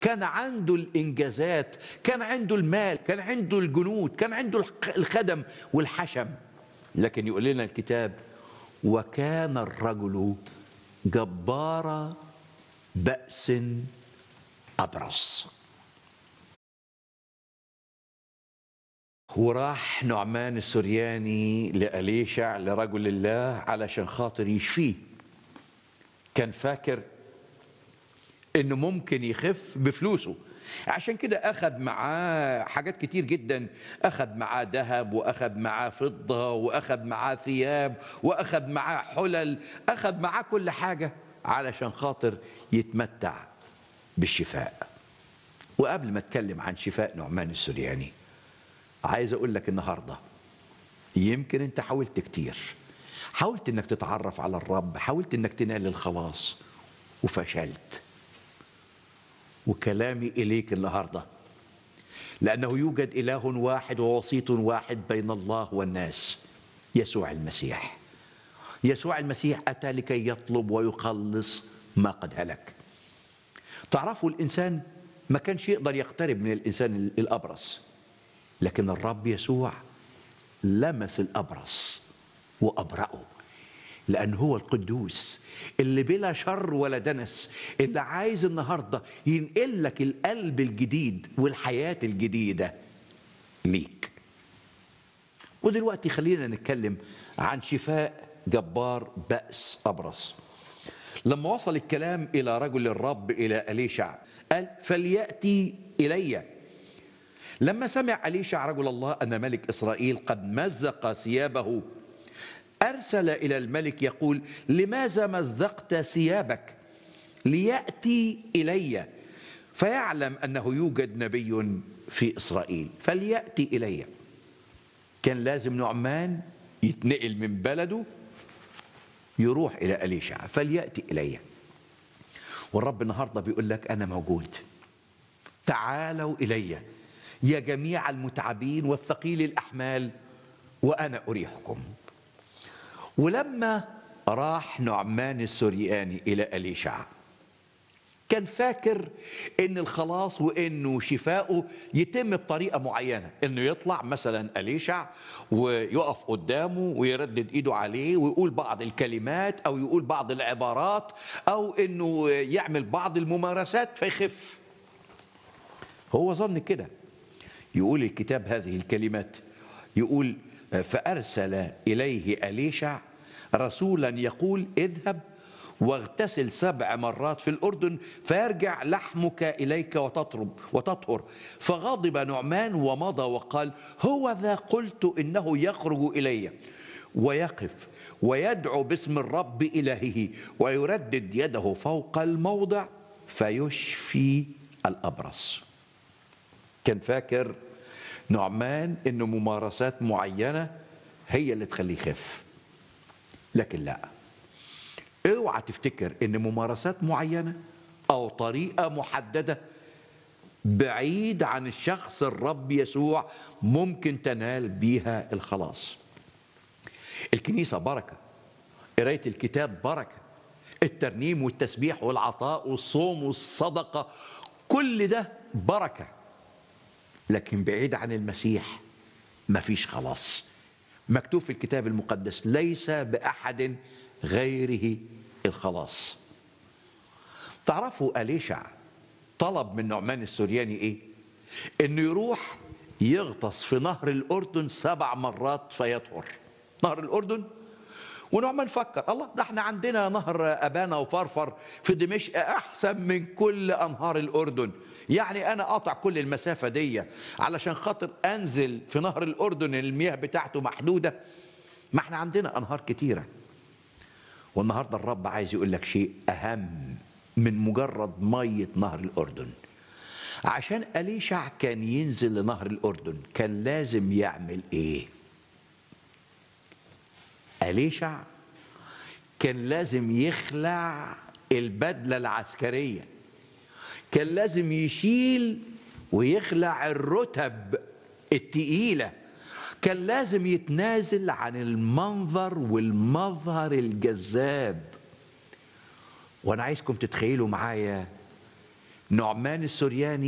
كان عنده الانجازات كان عنده المال كان عنده الجنود كان عنده الخ- الخدم والحشم لكن يقول لنا الكتاب وكان الرجل جبار بأس أبرص وراح نعمان السرياني لأليشع لرجل الله علشان خاطر يشفيه كان فاكر انه ممكن يخف بفلوسه عشان كده اخذ معاه حاجات كتير جدا اخذ معاه ذهب واخذ معاه فضه واخذ معاه ثياب واخذ معاه حلل اخذ معاه كل حاجه علشان خاطر يتمتع بالشفاء وقبل ما اتكلم عن شفاء نعمان السرياني عايز اقول لك النهارده يمكن انت حاولت كتير حاولت انك تتعرف على الرب حاولت انك تنال الخلاص وفشلت وكلامي اليك النهارده لانه يوجد اله واحد ووسيط واحد بين الله والناس يسوع المسيح يسوع المسيح اتى لكي يطلب ويخلص ما قد هلك تعرفوا الانسان ما كانش يقدر يقترب من الانسان الابرص لكن الرب يسوع لمس الابرص وابرأه لأن هو القدوس اللي بلا شر ولا دنس اللي عايز النهارده ينقل لك القلب الجديد والحياة الجديدة ليك ودلوقتي خلينا نتكلم عن شفاء جبار بأس أبرص لما وصل الكلام إلى رجل الرب إلى أليشع قال فليأتي إليّ لما سمع أليشع رجل الله أن ملك إسرائيل قد مزق ثيابه أرسل إلى الملك يقول لماذا مزقت ثيابك ليأتي إلي فيعلم أنه يوجد نبي في إسرائيل فليأتي إلي كان لازم نعمان يتنقل من بلده يروح إلى أليشع فليأتي إلي والرب النهاردة بيقول لك أنا موجود تعالوا إليّ يا جميع المتعبين والثقيل الأحمال وأنا أريحكم ولما راح نعمان السرياني إلى أليشع كان فاكر ان الخلاص وانه شفاؤه يتم بطريقه معينه انه يطلع مثلا اليشع ويقف قدامه ويردد ايده عليه ويقول بعض الكلمات او يقول بعض العبارات او انه يعمل بعض الممارسات فيخف هو ظن كده يقول الكتاب هذه الكلمات يقول فأرسل إليه أليشع رسولا يقول اذهب واغتسل سبع مرات في الأردن فيرجع لحمك إليك وتطرب وتطهر فغضب نعمان ومضى وقال هو ذا قلت إنه يخرج إلي ويقف ويدعو باسم الرب إلهه ويردد يده فوق الموضع فيشفي الأبرص كان فاكر نعمان انه ممارسات معينه هي اللي تخليه يخف لكن لا اوعى تفتكر ان ممارسات معينه او طريقه محدده بعيد عن الشخص الرب يسوع ممكن تنال بيها الخلاص الكنيسه بركه قرايه الكتاب بركه الترنيم والتسبيح والعطاء والصوم والصدقه كل ده بركه لكن بعيد عن المسيح مفيش خلاص مكتوب في الكتاب المقدس ليس بأحد غيره الخلاص تعرفوا أليشع طلب من نعمان السورياني ايه انه يروح يغطس في نهر الأردن سبع مرات فيطهر نهر الأردن ونعمان فكر الله ده احنا عندنا نهر أبانا وفرفر في دمشق أحسن من كل أنهار الأردن يعني أنا قاطع كل المسافة دي علشان خاطر أنزل في نهر الأردن المياه بتاعته محدودة ما احنا عندنا أنهار كتيرة والنهاردة الرب عايز يقول لك شيء أهم من مجرد مية نهر الأردن عشان أليشع كان ينزل لنهر الأردن كان لازم يعمل إيه أليشع كان لازم يخلع البدلة العسكرية كان لازم يشيل ويخلع الرتب التقيلة كان لازم يتنازل عن المنظر والمظهر الجذاب وانا عايزكم تتخيلوا معايا نعمان السرياني